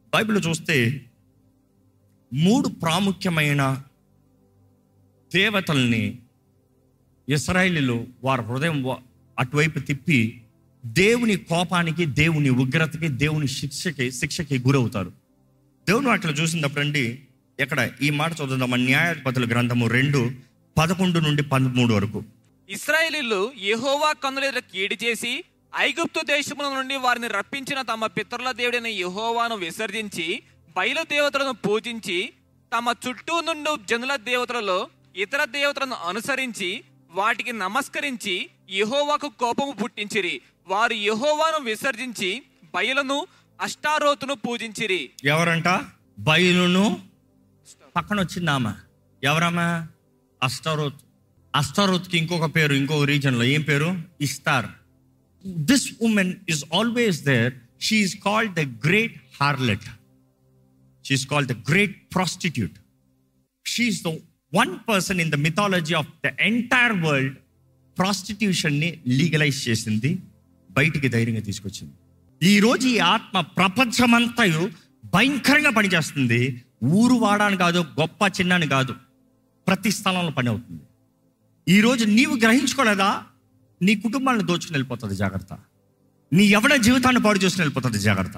Bible చూస్తే మూడు ప్రాముఖ్యమైన దేవతల్ని ఇస్రాయేలీలు వారి హృదయం వ- అటువైపు తిప్పి దేవుని కోపానికి దేవుని ఉగ్రతకి దేవుని శిక్షకి శిక్షకి గురవుతారు దేవుని వాటిలో చూసినప్పుడండి ఎక్కడ ఈ మాట చదువుదాం న్యాయాధిపతుల గ్రంథము రెండు పదకొండు నుండి పదమూడు వరకు ఇస్రాయేలీలు యెహోవా కన్నులెదుట కీడి చేసి ఐగుప్తు దేశముల నుండి వారిని రప్పించిన తమ పితరుల దేవుడైన యెహోవాను విసర్జించి బయలు దేవతలను పూజించి తమ చుట్టూ నుండి జనుల దేవతలలో ఇతర దేవతలను అనుసరించి వాటికి నమస్కరించి యెహోవాకు కోపము పుట్టించిరి వారు యెహోవాను విసర్జించి బయలును అష్టారోతును పూజించిరి ఎవరంట బయలును పక్కన వచ్చింది ఆమె ఎవరమ్మా అస్టారోత్ అస్టారోత్కి ఇంకొక పేరు ఇంకొక రీజన్లో ఏం పేరు Ishtar this woman is always there she's called the great harlot she's called the great prostitute she's the one person in the mythology of the entire world ప్రాస్టిట్యూషన్ని లీగలైజ్ చేసింది బయటికి ధైర్యంగా తీసుకొచ్చింది ఈ రోజు ఈ ఆత్మ ప్రపంచమంతయు భయంకరంగా పనిచేస్తుంది ఊరు వాడాని కాదు గొప్ప చిన్నని కాదు ప్రతి స్థలంలో పని అవుతుంది ఈరోజు నీవు గ్రహించుకోలేదా నీ కుటుంబాలను దోచుకుని వెళ్ళిపోతుంది జాగ్రత్త నీ ఎవడ జీవితాన్ని పాడు చేసుకుని వెళ్ళిపోతుంది జాగ్రత్త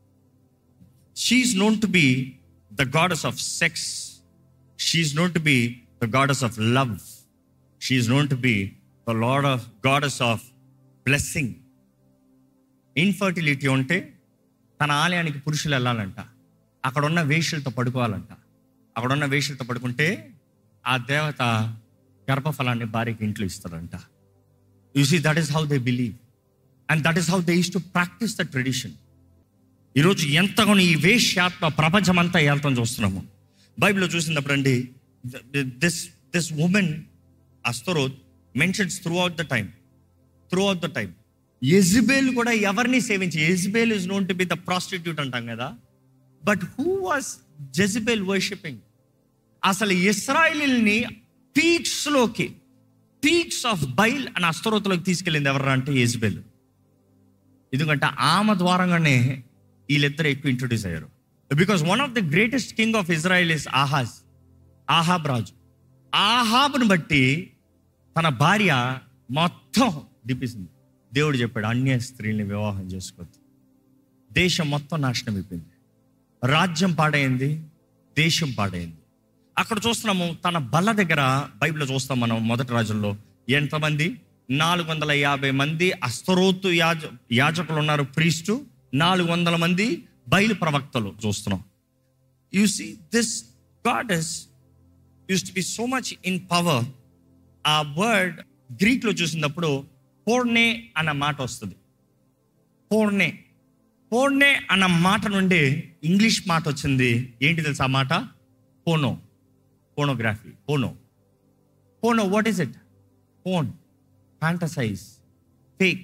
she's known to be the goddess of sex she's known to be the goddess of love she's known to be the lord of goddess of blessing infertility ఉంటే తన ఆలయానికి పురుషులు వెళ్ళాలంట అక్కడ ఉన్న వేషులతో పడుకోవాలంట అక్కడ ఉన్న వేషులతో పడుకుంటే ఆ దేవత గర్భఫలాన్ని భార్యకి ఇంట్లో ఇస్తారంట you see that is how they believe and that is how they is to practice the tradition ఈరోజు ఎంతగానో ఈ వేష్యాత్మ ప్రపంచం అంతా వెళ్తాం చూస్తున్నాము బైబిల్లో చూసినప్పుడు అండి this this woman Ashtaroth mentions throughout the time throughout the time Jezebel కూడా ఎవరిని సేవించి Jezebel is known to be the prostitute అంటాం కదా but who was Jezebel worshipping అసలు ఇస్రాయిల్ని పీక్స్లోకి పీక్స్ ఆఫ్ బైల్ అని అస్తరోతులోకి తీసుకెళ్ళింది ఎవరు అంటే ఎజిబేల్ ఎందుకంటే ఆమె ద్వారంగానే వీళ్ళిద్దరు ఎక్కువ ఇంట్రొడ్యూస్ అయ్యారు because one of the greatest king of Israel is Ahaz Ahab రాజు ఆహాబ్ను బట్టి తన భార్య మొత్తం దిప్పేసింది దేవుడు చెప్పాడు అన్య స్త్రీల్ని వివాహం చేసుకోవద్దు దేశం మొత్తం నాశనం అయిపోయింది రాజ్యం పాడైంది దేశం పాడైంది అక్కడ చూస్తున్నాము తన బల్ల దగ్గర బైబిల్లో చూస్తాం మనం మొదటి రాజుల్లో ఎంతమంది నాలుగు వందల యాభై మంది అస్తరోతు యాజ యాజకులు ఉన్నారు ప్రీస్టు నాలుగు వందల మంది బయలు ప్రవక్తలు చూస్తున్నాం you see this god is use to be so much in power ఆ వర్డ్ గ్రీక్లో చూసినప్పుడు పోర్నే అన్న మాట వస్తుంది పోర్నే పోర్నే అన్న మాట నుండి ఇంగ్లీష్ మాట వచ్చింది ఏంటి తెలుసా ఆ మాట porno pornography porno porno what is it porn fantasize fake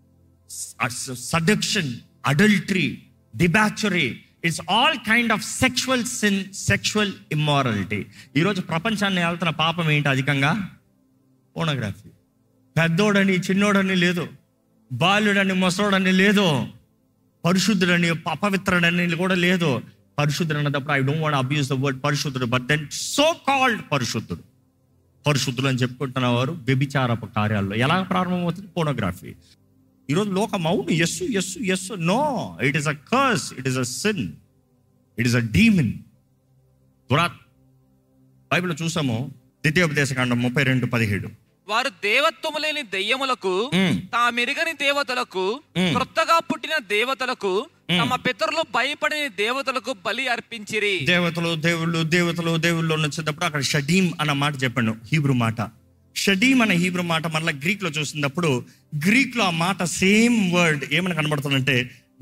seduction adultery debauchery it's all kind of sexual sin sexual immorality ఈరోజు ప్రపంచాన్ని వెళ్తున్న పాపం ఏంటి అధికంగా పోనోగ్రఫీ పెద్దోడని చిన్నోడని లేదు బాలుడని ముసలోడని లేదు పరిశుద్ధుడని అపవిత్రుడని కూడా లేదు పరిశుద్ధుడు అన్నప్పుడు I don't want abuse the word పరిశుద్ధుడు బట్ దెన్ సో కాల్డ్ పరిశుద్ధుడు పరిశుద్ధులు అని చెప్పుకుంటున్న వారు వ్యభిచారపు కార్యాల్లో ఎలా ప్రారంభమవుతుంది పోనోగ్రఫీ ఈరోజు లోకం అవును yes yes yes no it is a curse it is a sin it is a demon దురా బైబిల్ చూసాము ద్వితీయోపదేశకాండం ముప్పై రెండు పదిహేడు వారు దేవత్వము లేని దెయ్యములకు మ్మ్. తామెరుగని దేవతలకు మ్మ్. క్రొత్తగా పుట్టిన దేవతలకు తమ పితరులు భయపడిన దేవతలకు బలి అర్పించిరి దేవతలు దేవుళ్ళు దేవతలు దేవుళ్ళు వచ్చేటప్పుడు అక్కడ షడీమ్ అన్న మాట చెప్పాను హీబ్రూ మాట షడీమ్ అనే హీబ్రూ మాట మళ్ళీ గ్రీక్ లో చూసినప్పుడు గ్రీక్ లో ఆ మాట సేమ్ వర్డ్ ఏమని కనబడుతుందంటే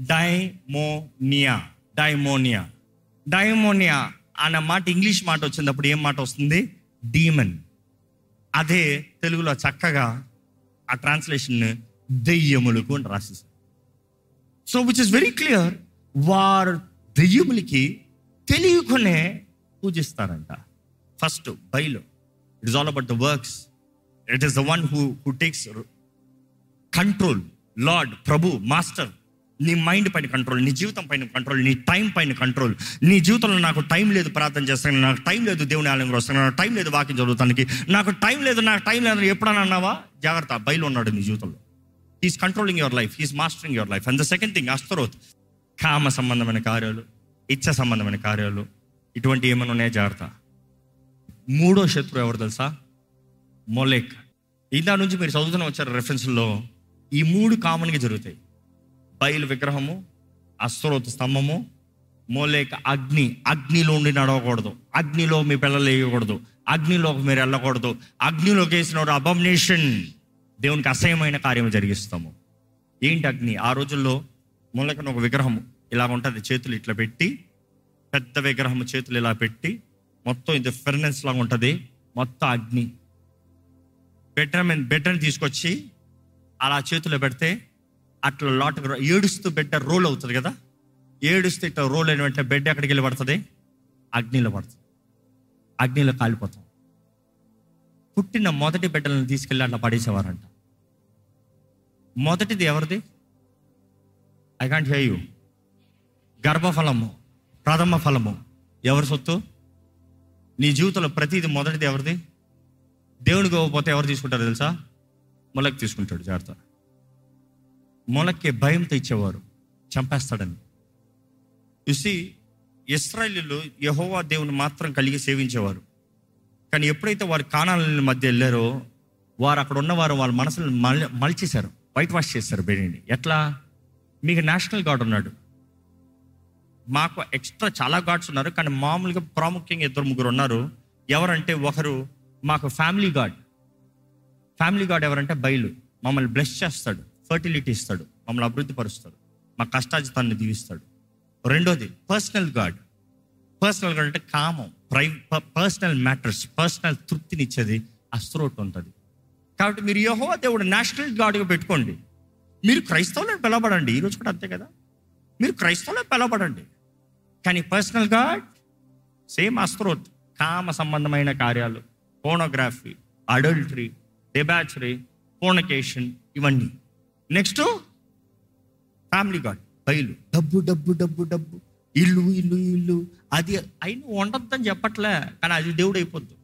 డైమోనియా డైమోనియా డైమోనియా అన్న మాట ఇంగ్లీష్ మాట వచ్చినప్పుడు ఏం మాట వస్తుంది డీమన్ అదే తెలుగులో చక్కగా ఆ ట్రాన్స్లేషన్ దెయ్యములకు అని రాసేసారు so which is very clear వారు దెయ్యములకి తెలియకునే పూజిస్తారంట ఫస్ట్ బైలో it is all about the works it is the one who who takes control lord ప్రభు మాస్టర్ నీ మైండ్ పైన కంట్రోల్ నీ జీవితం పైన కంట్రోల్ నీ టైం పైన కంట్రోల్ నీ జీవితంలో నాకు టైం లేదు ప్రార్థన చేస్తాను నాకు టైం లేదు దేవుని ఆలయంలో వస్తాను నాకు టైం లేదు వాక్యం చదువుతానికి నాకు టైం లేదు నాకు టైం లేదు ఎప్పుడన్నా అన్నావా జాగ్రత్త బయలు ఉన్నాడు నీ జీవితంలో is controlling your life is mastering your life and the second thing Ashtaroth కామ సంబంధమైన కార్యాలు ఇచ్చ సంబంధమైన కార్యాలు ఇటువంటి ఏమైనా ఉన్నాయో జాగ్రత్త మూడో శత్రువు ఎవరు తెలుసా మొలేక్ ఇందా నుంచి మీరు చదువుతూనే వచ్చారు రెఫరెన్స్లో ఈ మూడు కామన్గా జరుగుతాయి బయలు విగ్రహము అస్త్రోత్ స్తంభము మోలేక అగ్ని అగ్నిలో ఉండి నడవకూడదు అగ్నిలో మీ పిల్లలు వేయకూడదు అగ్నిలోకి మీరు వెళ్ళకూడదు అగ్నిలోకి వేసిన అబమినేషన్ దేవునికి అసహ్యమైన కార్యం జరిగిస్తాము ఏంటి అగ్ని ఆ రోజుల్లో మూలకన ఒక విగ్రహం ఇలా ఉంటుంది చేతులు ఇట్లా పెట్టి పెద్ద విగ్రహం చేతులు ఇలా పెట్టి మొత్తం ఇది ఫెర్నెన్స్ లాగా ఉంటుంది మొత్తం అగ్ని బెటర్ బెటర్ని తీసుకొచ్చి అలా చేతిలో పెడితే అట్లా లాట్ ఏడుస్తూ బిడ్డ రోల్ అవుతుంది కదా ఏడుస్తూ ఇట్లా రోల్ అయిన వెంటనే బెడ్ ఎక్కడికి వెళ్ళి పడుతుంది అగ్నిలో పడుతుంది అగ్నిలో కాలిపోతాం పుట్టిన మొదటి బిడ్డలను తీసుకెళ్ళి అట్లా పడేసేవారంట మొదటిది ఎవరిది ఐ కాంట్ హే యూ గర్భఫలము ప్రథమ ఫలము ఎవరి సొత్తు నీ జీవితంలో ప్రతిది మొదటిది ఎవరిది దేవునికి ఇవ్వకపోతే ఎవరు తీసుకుంటారు తెలుసా మొలకి తీసుకుంటాడు జాగ్రత్త మొలక్కి భయంతో ఇచ్చేవారు చంపేస్తాడని చూసి ఇస్రాయలీలు యహోవా దేవుని మాత్రం కలిగి సేవించేవారు కానీ ఎప్పుడైతే వారు కాణాల మధ్య వెళ్ళారో వారు అక్కడ ఉన్నవారు వాళ్ళ మనసులు మల్ మలిచేశారు వైట్ వాష్ చేశారు బెడీని ఎట్లా మీకు నేషనల్ గాడ్ ఉన్నాడు మాకు ఎక్స్ట్రా చాలా గాడ్స్ ఉన్నారు కానీ మామూలుగా ప్రాముఖ్యంగా ఇద్దరు ముగ్గురు ఉన్నారు ఎవరంటే ఒకరు మాకు ఫ్యామిలీ గాడ్ ఫ్యామిలీ గాడ్ ఎవరంటే బయలు మమ్మల్ని బ్లెస్ చేస్తాడు ఫర్టిలిటీ ఇస్తాడు మమ్మల్ని అభివృద్ధి పరుస్తాడు మా కష్టాజితాన్ని దీవిస్తాడు రెండోది పర్సనల్ గాడ్ పర్సనల్ గాడ్ అంటే కామం ప్రై పర్సనల్ మ్యాటర్స్ పర్సనల్ తృప్తినిచ్చేది అస్త్రోట్ ఉంటుంది కాబట్టి మీరు యహో దేవుడు నేషనల్ గాడ్గా పెట్టుకోండి మీరు క్రైస్తవులను పిలవబడండి ఈరోజు కూడా అంతే కదా మీరు క్రైస్తవులను పిలవబడండి కానీ పర్సనల్ గాడ్ సేమ్ అస్త్రోత్ కామ సంబంధమైన కార్యాలు పోనోగ్రఫీ అడల్టరీ డెబాచరీ ఫోనకేషన్ ఇవన్నీ నెక్స్ట్ ఫ్యామిలీ గాడ్ బయలు డబ్బు డబ్బు డబ్బు డబ్బు ఇల్లు ఇల్లు ఇల్లు అది అయిన ఉండొద్దని చెప్పట్లే కానీ అది దేవుడు అయిపోద్దు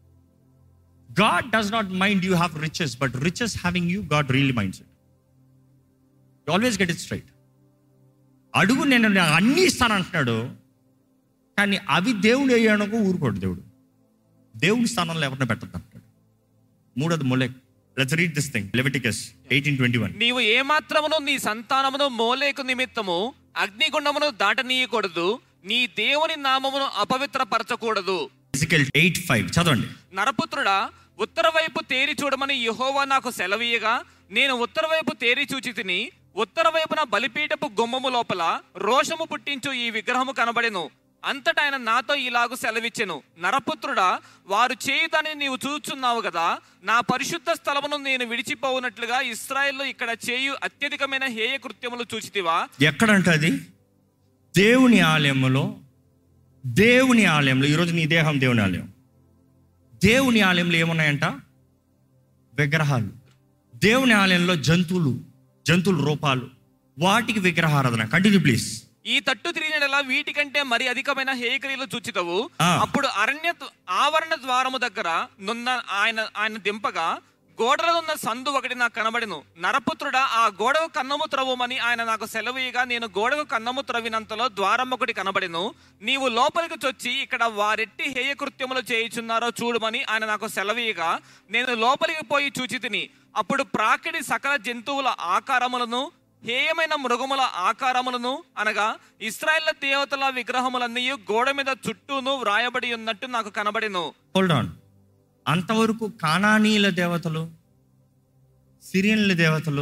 God does not mind you have riches but riches having you God really minds it always get it straight అడుగు నేను నాకు అన్నీ ఇస్తాను అంటున్నాడు కానీ అవి దేవుడు అయ్యానుకో ఊరుకోడు దేవుడు దేవుడి స్థానంలో ఎవరిని పెట్టద్దు అంటాడు మూడోది Molech let's read this thing Leviticus eighteen twenty one నీవు ఏ మాత్రమును నీ సంతానమును మోలేకు నిమిత్తము అగ్నిగుండమును దాటనీయకూడదు నీ దేవుని నామమును అపవిత్రపరచకూడదు ఫిజికల్ ఎయిట్ ఫైవ్ చదవండి నరపుత్రుడా ఉత్తర వైపు తేరి చూడమని యెహోవా నాకు సెలవీయగా నేను ఉత్తర వైపు తేరి చూచి తిని ఉత్తర వైపున బలిపీఠపు గుమ్మము లోపల రోషము పుట్టించు ఈ విగ్రహము కనబడెను అంతటా ఆయన నాతో ఇలాగు సెలవిచ్చెను నరపుత్రుడా వారు చేయుదని నీవు చూచున్నావు కదా నా పరిశుద్ధ స్థలమును నేను విడిచిపోవునట్లుగా ఇస్రాయేల్లో ఇక్కడ చేయు అత్యధికమైన హేయ కృత్యములు చూచితివా ఎక్కడంట అది దేవుని ఆలయంలో దేవుని ఆలయంలో ఈరోజు నీ దేహం దేవుని ఆలయం దేవుని ఆలయంలో ఏమున్నాయంట విగ్రహాలు దేవుని ఆలయంలో జంతువులు జంతువుల రూపాలు వాటికి విగ్రహారాధన కంటిన్యూ ప్లీజ్ ఈ తట్టు తిరిగినలా వీటికంటే మరి అధికమైన హేయక్రియలు చూచితవు ఆ. అప్పుడు అరణ్య ఆవరణ ద్వారము దగ్గర నున్న ఆయన ఆయన దింపగా గోడలో ఉన్న సందు ఒకటి నాకు కనబడెను నరపుత్రుడా ఆ గోడకు కన్నము త్రవ్వమని ఆయన నాకు సెలవీయగా నేను గోడకు కన్నము త్రవ్వినంతలో ద్వారం ఒకటి కనబడెను నీవు లోపలికి చొచ్చి ఇక్కడ వారెట్టి హేయ కృత్యములు చేయుచున్నారో చూడమని ఆయన నాకు సెలవీయగా నేను లోపలికి పోయి చూచి తిని అప్పుడు ప్రాకిడి సకల జంతువుల ఆకారములను హేయమైన మృగముల ఆకారములను అనగా ఇస్రాయేల్ దేవతల విగ్రహములన్నీ గోడ మీద చుట్టూను వ్రాయబడి ఉన్నట్టు నాకు కనబడెను హోల్డ్ ఆన్ అంతవరకు కానానీల దేవతలు సిరియన్ల దేవతలు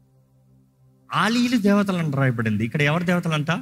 ఆలీల దేవతలు అని రాయబడింది ఇక్కడ ఎవరి దేవతలు అంట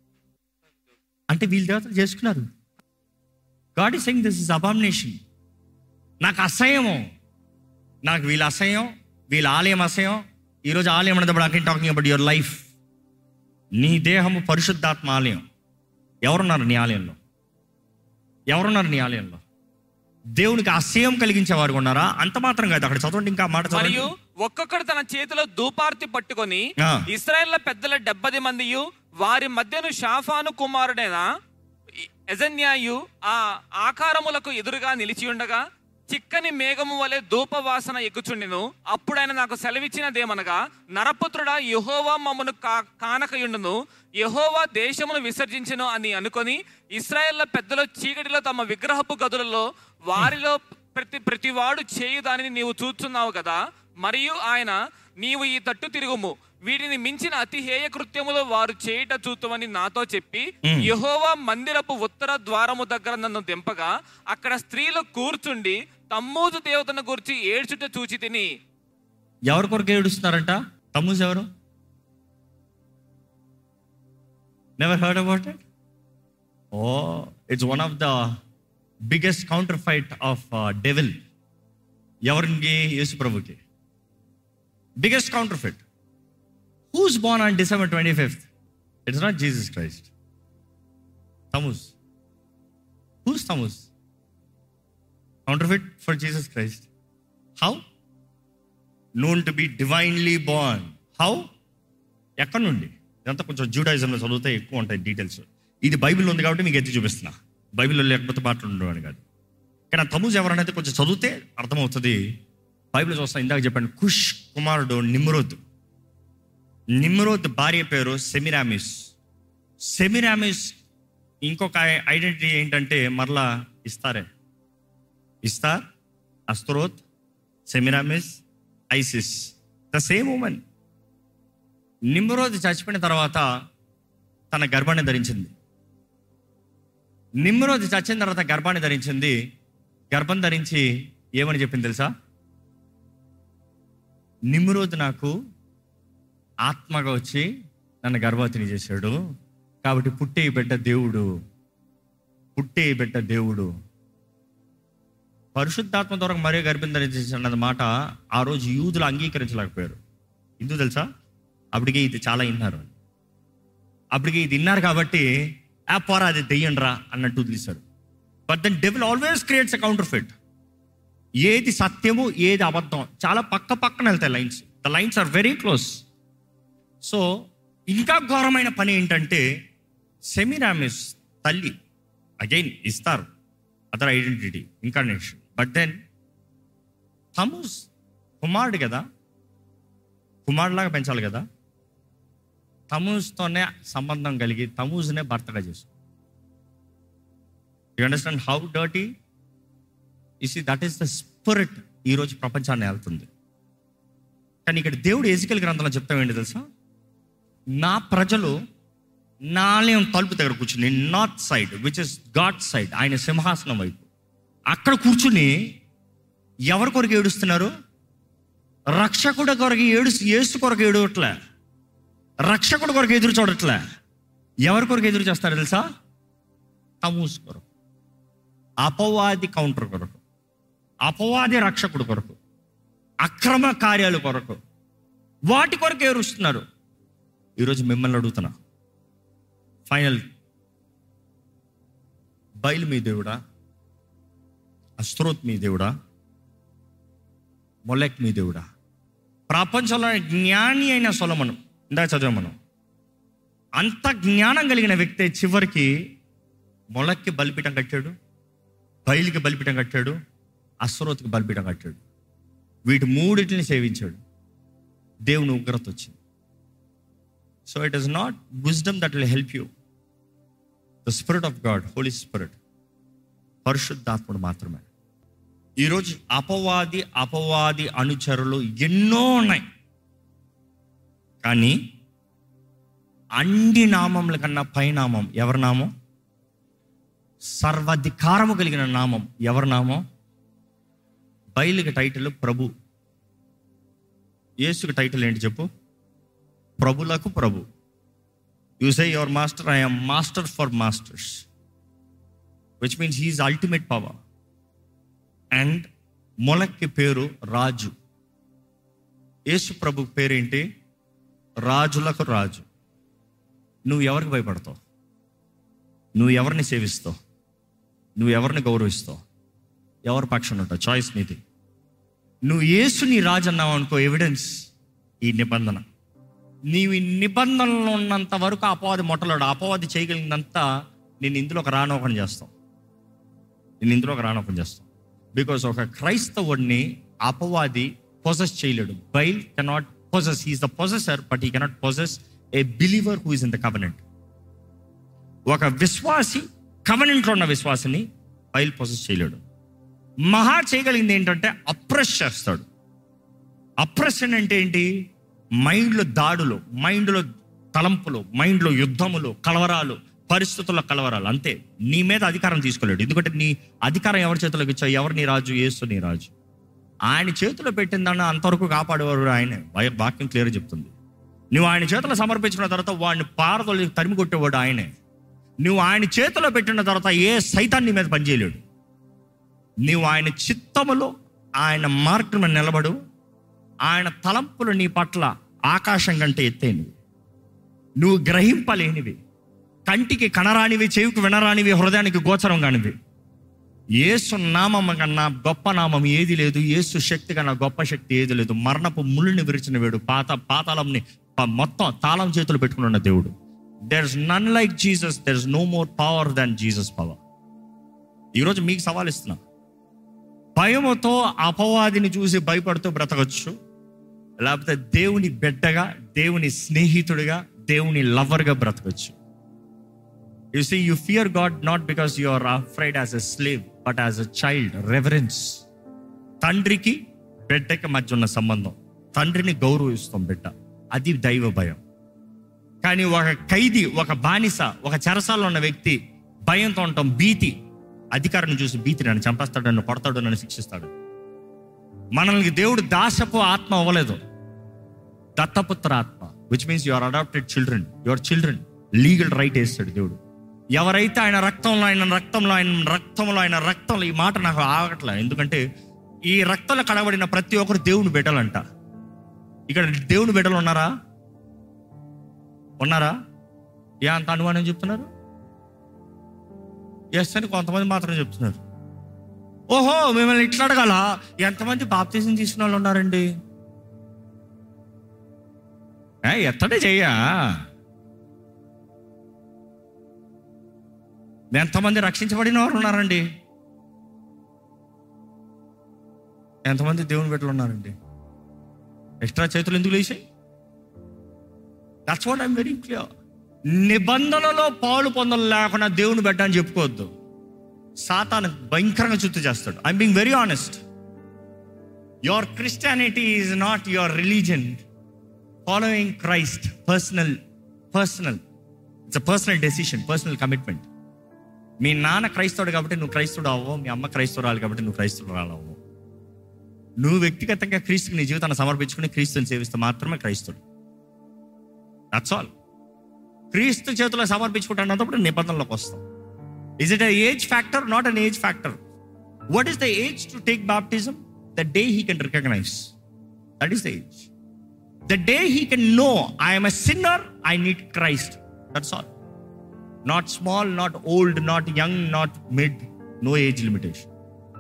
అంటే వీళ్ళ దేవతలు చేసుకున్నారు God is saying this is abomination నాకు అసహ్యము నాకు వీళ్ళ అసహ్యం వీళ్ళ ఆలయం అసహ్యం ఈరోజు ఆలయం అనేది I talking about your life నీ దేహము పరిశుద్ధాత్మ ఆలయం ఎవరున్నారు నీ ఆలయంలో ఎవరున్నారు నీ ఆలయంలో దేవునికి అసహ్యం కలిగించే వారు ఉన్నారా అంత మాత్రం కాదు అక్కడ చదవండి ఇంకా ఆ మాట చదవండి మరియు ఒక్కొక్కడు తన చేతిలో ధూపార్తి పట్టుకొని ఆ. ఇస్రాయేల్ పెద్దల డెబ్బది మందియు వారి మధ్యను షాఫాను కుమారుడైన ఎజన్యాయు ఆ ఆకారములకు ఎదురుగా నిలిచి ఉండగా చిక్కని మేఘము వలె ధూప వాసన ఎక్కుచుండెను అప్పుడు ఆయన నాకు సెలవిచ్చినదేమనగా నరపుత్రుడా యహోవా మమ్మను కా కానకయుండును యహోవా దేశమును విసర్జించెను అని అనుకొని ఇస్రాయేళ్ల పెద్దలు చీకటిలో తమ విగ్రహపు గదులలో వారిలో ప్రతి ప్రతివాడు చేయు దానిని నీవు చూస్తున్నావు కదా మరియు ఆయన నీవు ఈ తట్టు తిరుగుము వీటిని మించిన అతి హేయ కృత్యములు వారు చేయుట చూతుమని నాతో చెప్పి యెహోవా మందిరపు ఉత్తర ద్వారము దగ్గర నన్ను దింపగా అక్కడ స్త్రీలు కూర్చుండి తమ్మూజు దేవతను గురించి ఏడ్చుట చూచి తిని ఎవరి కొరకు ఏడుస్తున్నారంట తమ్ముజ్ ఎవరు never heard about it oh it's one of the biggest counterfeit of devil ఎవరికి యేసు ప్రభుకి biggest counterfeit who's born on December twenty fifth it's not Jesus Christ Tammuz who's Tammuz counterfeit for Jesus Christ how known to be divinely born how ఎక్కడి నుండి ఇదంతా కొంచెం జూడాయిజంలో చదివితే ఎక్కువ ఉంటాయి డీటెయిల్స్ ఇది బైబిల్ ఉంది కాబట్టి మీకు ఎత్తి చూపిస్తున్నా బైబిల్లో లేకపోతే మాట్లాడుండేవాడు కాదు కానీ ఆ తమూజ్ ఎవరనేది కొంచెం చదివితే అర్థమవుతుంది బైబిల్ చూస్తా ఇందాక చెప్పండి కుష్ కుమారుడు నిమ్రోద్ నిమ్రోద్ భార్య పేరు సెమిరామిస్ సెమిరామిస్ ఇంకొక ఐడెంటిటీ ఏంటంటే మరలా ఇస్తారే Ishtar Ashtoreth Semiramis Isis the same woman Nimrod చచ్చిపోయిన తర్వాత తన గర్భాన్ని ధరించింది నిమ్రోద్ చచ్చిన తర్వాత గర్భాన్ని ధరించింది గర్భం ధరించి ఏమని చెప్పింది తెలుసా నిమ్రోద్ నాకు ఆత్మగా వచ్చి నన్ను గర్భవతిని చేశాడు కాబట్టి పుట్టే బిడ్డ దేవుడు పుట్టే బిడ్డ దేవుడు పరిశుద్ధాత్మ ద్వారా మరే గర్భం ధరించిన మాట ఆ రోజు యూదులు అంగీకరించలేకపోయారు ఎందుకు తెలుసా అప్పటికే ఇది చాలా విన్నారు అప్పటికి ఇది విన్నారు కాబట్టి ఆ పోరా అది దెయ్యండ్రా అన్నట్టు వదిలేశారు but then devil always creates a counterfeit ఏది సత్యము ఏది అబద్ధం చాలా పక్క పక్కన వెళ్తాయి lines the lines are very close so ఇంకా ఘోరమైన పని ఏంటంటే సెమిరామిస్ తల్లి again Ishtar other identity incarnation but then Tammuz కుమారుడు కదా కుమారులాగా పెంచాలి కదా తమూజ్తోనే సంబంధం కలిగి తమూజ్నే భర్తగా చేసు you understand how dirty is that is the spirit ఈరోజు ప్రపంచాన్ని వెళ్తుంది కానీ ఇక్కడ దేవుడు ఎజికల్ గ్రంథంలో చెప్తాం ఏంటి తెలుసా నా ప్రజలు నా ఆలయం తలుపు దగ్గర కూర్చుని north side which is God side ఆయన సింహాసనం వైపు అక్కడ కూర్చుని ఎవరి కొరకు ఏడుస్తున్నారు రక్షకుడు కొరకు ఏడు ఏసు కొరకు ఏడవట్లే రక్షకుడు కొరకు ఎదురు చూడట్లే ఎవరి కొరకు ఎదురు చేస్తారు తెలుసా తమూస్ కొరకు అపవాది కౌంటర్ కొరకు అపవాది రక్షకుడు కొరకు అక్రమ కార్యాల కొరకు వాటి కొరకు ఏరుస్తున్నారు ఈరోజు మిమ్మల్ని అడుగుతున్నా ఫైనల్ బయలు మీ దేవుడా అస్త్రోత్ మీ దేవుడా మొలెక్ మీ దేవుడా ప్రపంచంలో జ్ఞాని అయిన సొలమను ఇందాక చదివాం మనం అంత జ్ఞానం కలిగిన వ్యక్తి చివరికి మొలక్కి బలిపీఠం కట్టాడు బయలుకి బలిపీఠం కట్టాడు అస్త్రోత్కి బలిపీఠం కట్టాడు వీటి మూడింటిని సేవించాడు దేవుని ఉగ్రత వచ్చింది so it is not wisdom that will help you the spirit of God holy spirit పరిశుద్ధాత్ముడు మాత్రమే ఈరోజు అపవాది అపవాది అనుచరులు ఎన్నో ఉన్నాయి కానీ అన్ని నామముల కన్నా పైనామం ఎవరి నామం సర్వాధికారము కలిగిన నామం ఎవరి నామం బయలుకి టైటిల్ ప్రభు యేసుకి టైటిల్ ఏంటి చెప్పు ప్రభులకు ప్రభు you say your master I'm master for masters which means he is ultimate power and మొలక్కి పేరు రాజు యేసు ప్రభు పేరేంటి రాజులకు రాజు నువ్వు ఎవరికి భయపడతావు నువ్వు ఎవరిని సేవిస్తావు నువ్వు ఎవరిని గౌరవిస్తావు ఎవరి పక్షాన ఉంటావు చాయిస్ నీది నువ్వు యేసు నీ రాజు అన్నావు అనుకో ఎవిడెన్స్ ఈ నిబంధన నీవు ఈ నిబంధనలో ఉన్నంత వరకు అపవాది మొట్టలాడు అపవాది చేయగలిగినంత నేను ఇందులో ఒక రానోకం చేస్తాం నేను ఇందులో ఒక రానోకం చేస్తాం బికాస్ ఒక క్రైస్తవుడిని అపవాది పొజెస్ చేయలేడు బైల్ cannot possess he's the possessor but he cannot possess a believer who is in the covenant ఒక విశ్వాసి కవనెంట్లో ఉన్న విశ్వాసిని బయలు పొసెస్ చేయలేడు మహా చేయగలిగింది ఏంటంటే అప్రెస్ చేస్తాడు అప్రెషన్ అంటే ఏంటి మైండ్లో దాడులు మైండ్లో తలంపులు మైండ్లో యుద్ధములు కలవరాలు పరిస్థితుల్లో కలవరాలు అంతే నీ మీద అధికారం తీసుకోలేడు ఎందుకంటే నీ అధికారం ఎవరి చేతిలోకి ఇచ్చావు ఎవరు నీ రాజు ఏసు నీ రాజు ఆయన చేతిలో పెట్టిందన్న అంతవరకు కాపాడేవారు ఆయనే వా- వాక్యం క్లియర్ చెప్తుంది నువ్వు ఆయన చేతిలో సమర్పించుకున్న తర్వాత వాడిని పారదొలి తరిమి కొట్టేవాడు ఆయనే నువ్వు ఆయన చేతిలో పెట్టిన తర్వాత ఏ సైతాన్ని నీ మీద పనిచేయలేడు నువ్వు ఆయన చిత్తములో ఆయన మార్గం మీద నిలబడు ఆయన తలంపులు నీ పట్ల ఆకాశం కంటే ఎత్తైనవి నువ్వు గ్రహింపలేనివి కంటికి కనరానివి చెవికి వినరానివి హృదయానికి గోచరం కానివి ఏసు నామం కన్నా గొప్ప నామం ఏది లేదు ఏసు శక్తి కన్నా గొప్ప శక్తి ఏది లేదు మరణపు ముళ్ళుని విరిచిన వేడు పాత పాతాళంని ప- మొత్తం తాళం చేతులు పెట్టుకుని ఉన్న దేవుడు there is none like Jesus there is no more power than Jesus power ఈరోజు మీకు సవాల్ ఇస్తున్నా భయముతో అపవాదిని చూసి భయపడుతూ బ్రతకచ్చు లేకపోతే దేవుని బిడ్డగా దేవుని స్నేహితుడిగా దేవుని లవర్గా బ్రతకచ్చు you see you fear God not because you are afraid as a slave but as a child reverence తండ్రికి బిడ్డకి మధ్య ఉన్న సంబంధం తండ్రిని గౌరవిస్తాం బిడ్డ అది దైవ భయం కానీ ఒక ఖైదీ ఒక బానిస ఒక చెరసాల్లో ఉన్న వ్యక్తి భయంతో ఉంటాం భీతి అధికారాన్ని చూసి భీతి నన్ను చంపేస్తాడు నన్ను కొడతాడు నన్ను శిక్షిస్తాడు మనల్ని దేవుడు దాసపు ఆత్మ అవ్వలేదు దత్తపుత్ర ఆత్మ which means your adopted children your children legal right వేస్తాడు దేవుడు ఎవరైతే ఆయన రక్తంలో ఆయన రక్తంలో ఆయన రక్తంలో ఆయన రక్తంలో ఈ మాట నాకు ఆగట్లే ఎందుకంటే ఈ రక్తంలో కడబడిన ప్రతి ఒక్కరు దేవుని బిడ్డలంట ఇక్కడ దేవుని బిడ్డలు ఉన్నారా ఉన్నారా ఏ అంత అనుమానం చెప్తున్నారు ఎస్ అని కొంతమంది మాత్రం చెప్తున్నారు ఓహో మిమ్మల్ని ఇట్లా అడగాల ఎంతమంది బాప్తీసం తీసుకున్న వాళ్ళు ఉన్నారండి ఏ, ఎత్తడే చెయ్యా ఎంతమంది రక్షించబడిన వారు ఉన్నారండి ఎంతమంది దేవుని బిడ్డలు ఉన్నారండి ఎక్స్ట్రా చేతులు ఎందుకు లేచాయి that's what I'm very clear నిబంధనలో పాలు పొందలు లేకుండా దేవుని బిడ్డ అని చెప్పుకోవద్దు సాతాను భయంకరంగా చుట్టూ చేస్తాడు I'm being very honest your Christianity is not your religion following Christ personal personal it's a personal decision personal commitment మీ నాన్న క్రైస్తవుడు కాబట్టి నువ్వు క్రైస్తవుడు అవ్వవు మీ అమ్మ క్రైస్తవురాలు కాబట్టి నువ్వు క్రైస్తవురాలు అవ్వవు నువ్వు వ్యక్తిగతంగా క్రీస్తుకి నీ జీవితాన్ని సమర్పించుకుని క్రీస్తుని సేవిస్తే మాత్రమే క్రైస్తవుడు దట్స్ ఆల్ క్రీస్తు చేతిలో సమర్పించుకుంటున్నప్పుడు నిబంధనలోకి వస్తాం is it age factor not an age factor what is the age to take baptism the day he can recognise that is the age the day he can know I'm a sinner I need Christ that's all not small not old not young not mid no age limitation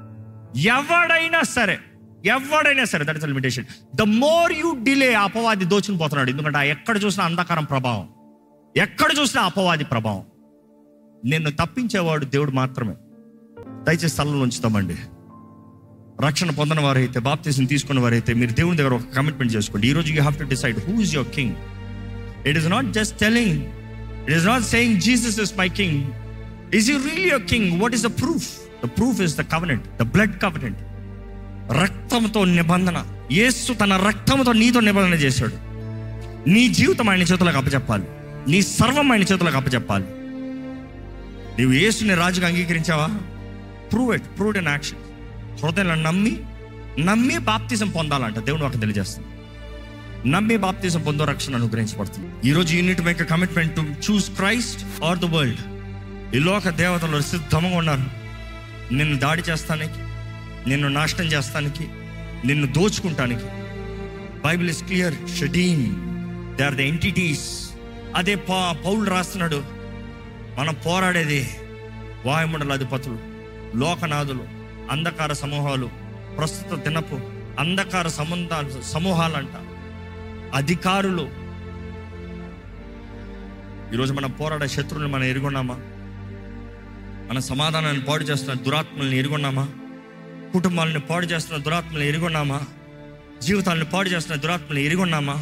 ఎవడైనా సరే ఎవడైనా సరే that is limitation the more you delay అపవాది దోచుకుని పోతున్నాడు ఎందుకంటే ఆ ఎక్కడ చూసినా అంధకారం ప్రభావం ఎక్కడ చూసినా అపవాది ప్రభావం నిన్ను తప్పించేవాడు దేవుడు మాత్రమే దయచేసి స్థలంలో ఉంచుతామండి రక్షణ పొందిన వారైతే బాప్తీసం తీసుకున్న వారైతే మీరు దేవుని దగ్గర ఒక కమిట్మెంట్ చేసుకోండి ఈ రోజు you have to decide who is your king it is not just telling it is not saying Jesus is my king is you real your king what is the proof the proof is the covenant the blood covenant రక్తంతో నిబంధన యేసు తన రక్తంతో నీతో నిబంధన చేశాడు నీ జీవితం ఆయన చేతులకు అప్పచెప్పాలి నీ సర్వం ఆయన చేతులకు అప్పచెప్పాలి నీవు యేసుని రాజుగా అంగీకరించావా prove it prove in action హృదయంలో నమ్మి నమ్మి బాప్తిజం పొందాలంట దేవుడు ఒక తెలియజేస్తుంది నమ్మి బాప్తిజం పొందో రక్షణ అనుగ్రహించబడుతుంది ఈ రోజు you need make commitment to choose Christ or the world ఈ లోక దేవతలు సిద్ధంగా ఉన్నారు నిన్ను దాడి చేస్తానికి నిన్ను నాశనం చేస్తానికి నిన్ను దోచుకుంటానికి బైబిల్ ఇస్ క్లియర్ షడీన్ దే ఆర్ ద ఎంటిటీస్ అదే పా పౌలు రాస్తున్నాడు మనం పోరాడేది వాయుమండల అధిపతులు లోకనాథులు అంధకార సమూహాలు ప్రస్తుత దినపు అంధకార సముదాలు సమూహాలంట అధికారులు ఈరోజు మనం పోరాడే శత్రువులను మనం ఎరుగున్నామా మన సమాధానాన్ని పాడు చేస్తున్న దురాత్మల్ని ఎరుగున్నామా కుటుంబాలను పాడు చేస్తున్న దురాత్మల్ని ఎరుగున్నామా జీవితాలను పాడు చేస్తున్న దురాత్మల్ని ఎరుగున్నామా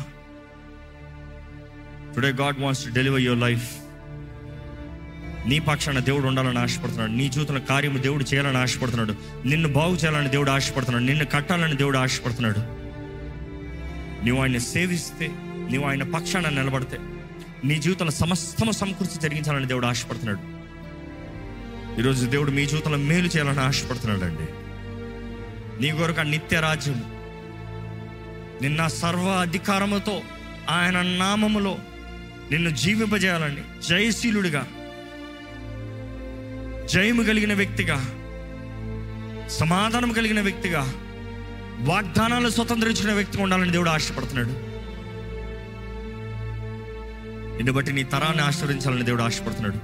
today God wants to deliver your life నీ పక్షాన దేవుడు ఉండాలని ఆశపడుతున్నాడు నీ జీవితంలో కార్యము దేవుడు చేయాలని ఆశపడుతున్నాడు నిన్ను బాగు చేయాలని దేవుడు ఆశపడుతున్నాడు నిన్ను కట్టాలని దేవుడు ఆశపడుతున్నాడు నువ్వు ఆయన సేవిస్తే నువ్వు ఆయన పక్షాన నిలబడితే నీ జీవితంలో సమస్తము సమకూర్చి జరిగించాలని దేవుడు ఆశపడుతున్నాడు ఈరోజు దేవుడు మీ జీవితంలో మేలు చేయాలని ఆశపడుతున్నాడు అండి నీ కొరకు ఆ నిత్య రాజ్యం నిన్న సర్వ అధికారముతో ఆయన నామములో నిన్ను జీవింపజేయాలని జయశీలుడిగా జయము కలిగిన వ్యక్తిగా సమాధానం కలిగిన వ్యక్తిగా వాగ్దానాలు స్వతంత్రించిన వ్యక్తిగా ఉండాలని దేవుడు ఆశపడుతున్నాడు నిన్ను బట్టి నీ తరాన్ని ఆశీర్వదించాలని దేవుడు ఆశపడుతున్నాడు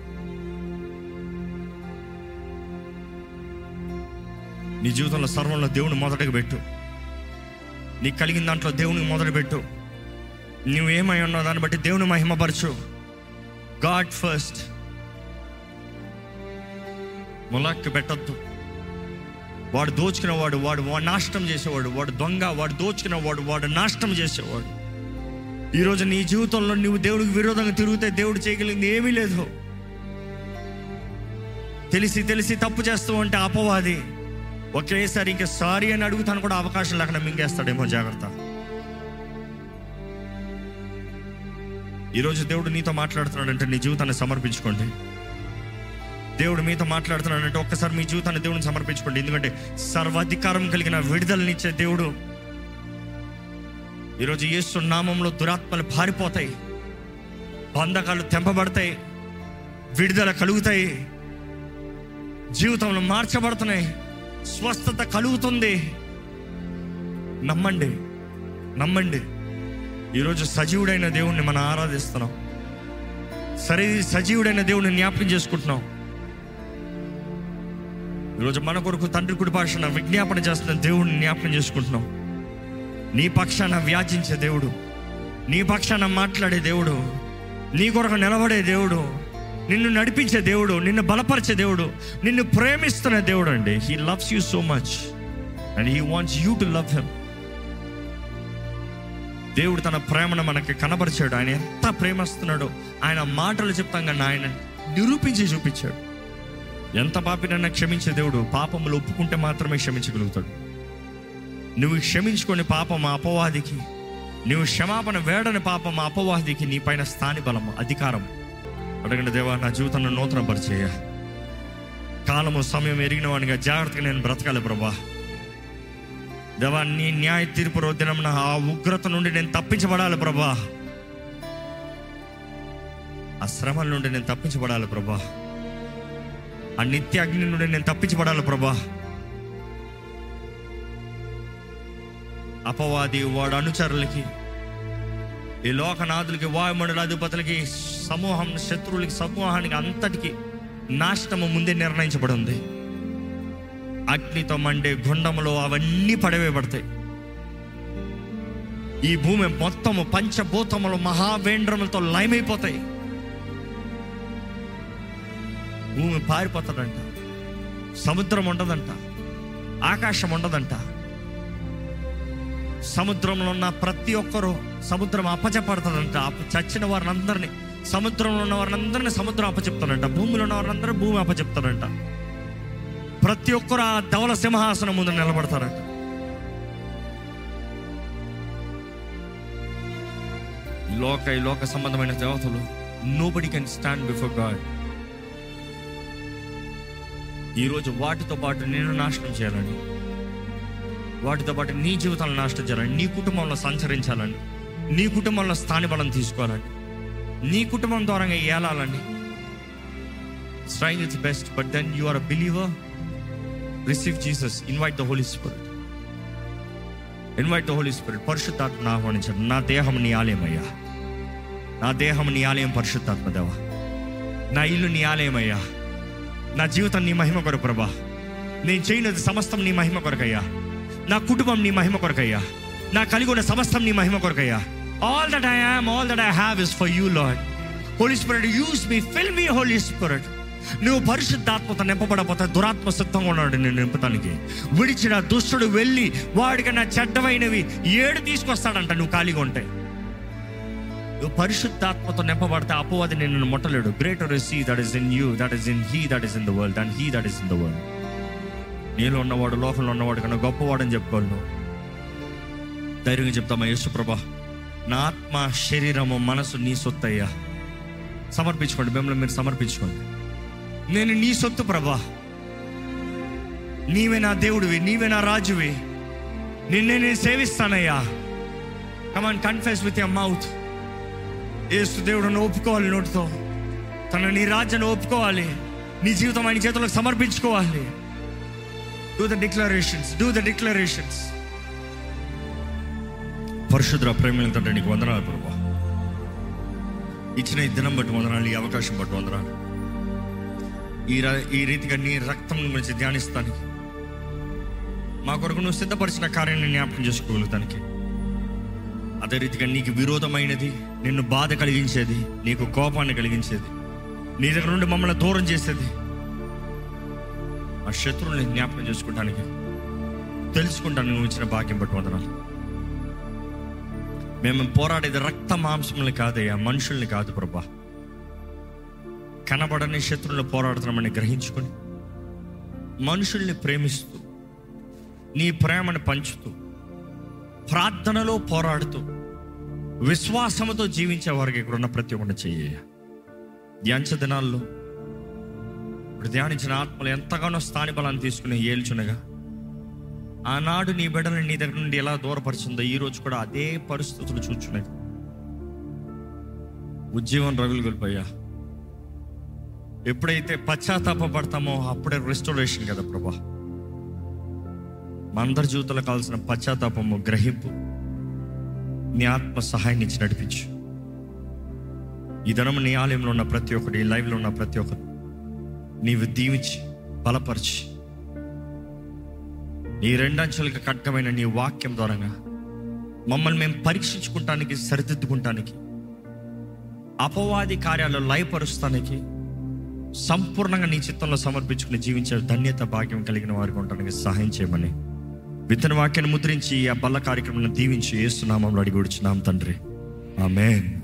నీ జీవితంలో సర్వంలో దేవుని మొదటగా పెట్టు నీకు కలిగిన దాంట్లో దేవునికి మొదలు పెట్టు నువ్వు ఏమై ఉన్నావు దాన్ని బట్టి దేవుని మహిమపరచు గాడ్ ఫస్ట్ ములాక్కి పెట్టద్దు వాడు దోచుకునేవాడు వాడు వాడు నాశనం చేసేవాడు వాడు దొంగ వాడు దోచుకునేవాడు వాడు నాశనం చేసేవాడు ఈరోజు నీ జీవితంలో నువ్వు దేవుడికి విరోధంగా తిరిగితే దేవుడు చేయగలిగింది ఏమీ లేదు తెలిసి తెలిసి తప్పు చేస్తూ ఉంటే అపవాది ఒకేసారి ఇంకా సారీ అని అడుగుతాను కూడా అవకాశం లేకుండా మింగేస్తాడేమో జాగ్రత్త ఈరోజు దేవుడు నీతో మాట్లాడుతున్నాడంటే నీ జీవితాన్ని సమర్పించుకోండి దేవుడు మీతో మాట్లాడుతున్నాడంటే ఒక్కసారి మీ జీవితాన్ని దేవుడిని సమర్పించుకోండి ఎందుకంటే సర్వాధికారం కలిగిన విడుదలనిచ్చే దేవుడు ఈరోజు యేసు నామంలో దురాత్మలు పారిపోతాయి బంధకాలు తెంపబడతాయి విడుదల కలుగుతాయి జీవితంలో మార్చబడుతున్నాయి స్వస్థత కలుగుతుంది నమ్మండి నమ్మండి ఈరోజు సజీవుడైన దేవుణ్ణి మనం ఆరాధిస్తున్నాం సరే సజీవుడైన దేవుని జ్ఞాపకం చేసుకుంటున్నాం ఈరోజు మన కొరకు తండ్రి కుడి భాషన విజ్ఞాపన చేస్తున్న దేవుడిని జ్ఞాపకం చేసుకుంటున్నాం నీ పక్షాన వ్యాచించే దేవుడు నీ పక్షాన మాట్లాడే దేవుడు నీ కొరకు నిలబడే దేవుడు నిన్ను నడిపించే దేవుడు నిన్ను బలపరిచే దేవుడు నిన్ను ప్రేమిస్తున్న దేవుడు అండి he loves you so much and he wants you to love him దేవుడు తన ప్రేమను మనకి కనబరిచాడు ఆయన ఎంత ప్రేమిస్తున్నాడో ఆయన మాటలు చెప్తాం కానీ ఆయన నిరూపించి చూపించాడు ఎంత పాపినన్నా క్షమించే దేవుడు పాపములు ఒప్పుకుంటే మాత్రమే క్షమించగలుగుతాడు నువ్వు క్షమించుకొని పాపం ఆ అపవాదికి నువ్వు క్షమాపణ వేడని పాపం ఆ అపవాదికి నీ పైన స్థాని బలం అధికారం అడగండి దేవా నా జీవితాన్ని నూతన పరిచయ కాలము సమయం ఎరిగిన వాడిగా జాగ్రత్తగా నేను బ్రతకాలి ప్రభా దేవా నీ న్యాయ తీర్పు రోజున ఆ ఉగ్రత నుండి నేను తప్పించబడాలి ప్రభా ఆ శ్రమల నుండి నేను తప్పించబడాలి ప్రభా ఆ నిత్య అగ్ని నుండి నేను తప్పించబడాలి ప్రభా అపవాది వాడు అనుచరులకి ఈ లోకనాథులకి వాయుమండల అధిపతులకి సమూహం శత్రువులకి సమూహానికి అంతటికి నాశనము ముందే నిర్ణయించబడి ఉంది అగ్నితో మండే గుండములో అవన్నీ పడవేయబడతాయి ఈ భూమి మొత్తము పంచభూతములు మహావేంద్రములతో లయమైపోతాయి భూమి పారిపోతుందంట సముద్రం ఉండదంట ఆకాశం ఉండదంట సముద్రంలో ఉన్న ప్రతి ఒక్కరూ సముద్రం అప్పచెప్పడుతుందంట అప్ప- చచ్చిన వారిని అందరినీ సముద్రంలో ఉన్న వారిని అందరినీ సముద్రం అప్పచెప్తాడంట భూమిలో ఉన్న వారిని అందరూ భూమి అప్పచెప్తాడంట ప్రతి ఒక్కరు ఆ ధవల సింహాసనం ముందు నిలబడతారంట ఈ లోక ఈ లోక సంబంధమైన దేవతలు nobody can stand before God ఈరోజు వాటితో పాటు నేను నాశనం చేయాలని వాటితో పాటు నీ జీవితాలను నాశనం చేయాలని నీ కుటుంబంలో సంచరించాలని నీ కుటుంబంలో స్థానిబలం తీసుకోవాలని నీ కుటుంబం ద్వారా ఏలాలని striving its best but then you are a believer receive Jesus invite the holy spirit invite the holy spirit పరిశుద్ధాత్మను ఆహ్వానించండి నా దేహం నీ ఆలయమయ్యా నా దేహం నీ ఆలయం పరిశుద్ధాత్మ దేవ నా ఇల్లు నీ ఆలయమయ్యా నా జీవితం నీ మహిమ కొరకు ప్రభా నేను చేయనది సమస్తం నీ మహిమ కొరకయ్యా నా కుటుంబం నీ మహిమ కొరకయ్యా నా కలిగి ఉన్న సమస్తం నీ మహిమ కొరకయ్యా all that I am all that I have is for you Lord holy spirit use me fill me holy spirit నువ్వు పరిశుద్ధాత్మత నింపబడపోతే దురాత్మ సిద్ధంగా ఉన్నాడు నేను నింపటానికి విడిచిన దుష్టుడు వెళ్ళి వాడికన్నా చెడ్డమైనవి ఏడు తీసుకొస్తాడంట నువ్వు ఖాళీగా ఉంటే నువ్వు పరిశుద్ధాత్మతో నింపబడితే అపవాది నిన్ను ముట్టలేడు greater is he that is in you that is in he that is in the world and he that is in the world నీలో ఉన్నవాడు లోకంలో ఉన్నవాడు కన్నా గొప్పవాడని చెప్పుకోవాలి నువ్వు ధైర్యంగా చెప్తామా యేసు ప్రభా నా ఆత్మ శరీరము మనసు నీ సొత్తయ్యా సమర్పించుకోండి మిమ్మల్ని మీరు సమర్పించుకోండి నేను నీ సొత్తు ప్రభా నీవే నా దేవుడివి నీవే నా రాజువి నిన్నే నేను సేవిస్తానయ్యా come on confess with your mouth ఏసు దేవుడును ఒప్పుకోవాలి నోటితో తన నీ రాజ్యాన్ని ఒప్పుకోవాలి నీ జీవితం ఆయన చేతులకు సమర్పించుకోవాలి do the declarations do the declarations పరిశుద్ర ప్రేమల తండ్రి నీకు వందనాలు ప్రభా ఇచ్చిన ఈ దినం బట్టి వందనాలు ఈ అవకాశం బట్టి వందనాలు ఈ ర- ఈ రీతిగా నీ రక్తం గురించి ధ్యానిస్తానికి మా కొరకు నువ్వు సిద్ధపరిచిన కార్యాన్ని జ్ఞాపకం చేసుకోగలుగుతానికి అదే రీతిగా నీకు విరోధమైనది నిన్ను బాధ కలిగించేది నీకు కోపాన్ని కలిగించేది నీ దగ్గర నుండి మమ్మల్ని దూరం చేసేది ఆ శత్రువుని జ్ఞాపకం చేసుకుంటానికి తెలుసుకుంటాను నువ్వు ఇచ్చిన భాగ్యం బట్టి వందనాలు మేము పోరాడేది రక్త మాంసములు కాదయ్యా మనుషుల్ని కాదు ప్రభా కనబడని శత్రువులు పోరాడుతున్నామని గ్రహించుకొని మనుషుల్ని ప్రేమిస్తూ నీ ప్రేమను పంచుతూ ప్రార్థనలో పోరాడుతూ విశ్వాసముతో జీవించే వారికి ఇక్కడ ఉన్న ప్రతి ఒక్కటి చెయ్య ధ్యాంచ దినాల్లో ఇప్పుడు ధ్యానించిన ఆత్మలు ఎంతగానో స్థాని బలాన్ని తీసుకుని ఏల్చునగా ఆనాడు నీ బిడ్డలను నీ దగ్గర నుండి ఎలా దూరపరిచిందో ఈ రోజు కూడా అదే పరిస్థితులు చూచున్నాయి ఉద్యోగం రగులు గొలిపోయా ఎప్పుడైతే పశ్చాత్తాప పడతామో అప్పుడే రెస్టోరేషన్ కదా ప్రభా మన అందరి జీవితంలో కావాల్సిన పశ్చాత్తాపము గ్రహింపు నీ ఆత్మ సహాయాన్ని ఇచ్చి నడిపించు ఈ దినం నీ ఆలయంలో ఉన్న ప్రతి ఒక్కటి ఈ లైవ్లో ఉన్న ప్రతి ఒక్కరు నీవు దీవించి బలపరిచి నీ రెండంచెలకు కట్టమైన నీ వాక్యం ద్వారంగా మమ్మల్ని మేము పరీక్షించుకుంటానికి సరిదిద్దుకుంటానికి అపవాది కార్యాలు లయపరుస్తానికి సంపూర్ణంగా నీ చిత్తంలో సమర్పించుకుని జీవించే ధన్యత భాగ్యం కలిగిన వారికి ఉండడానికి సహాయం చేయమని విత్తన వాక్యాన్ని ముద్రించి ఆ బల్ల కార్యక్రమాన్ని దీవించి ఏస్తున్నామంలో అడిగి తండ్రి ఆమెన్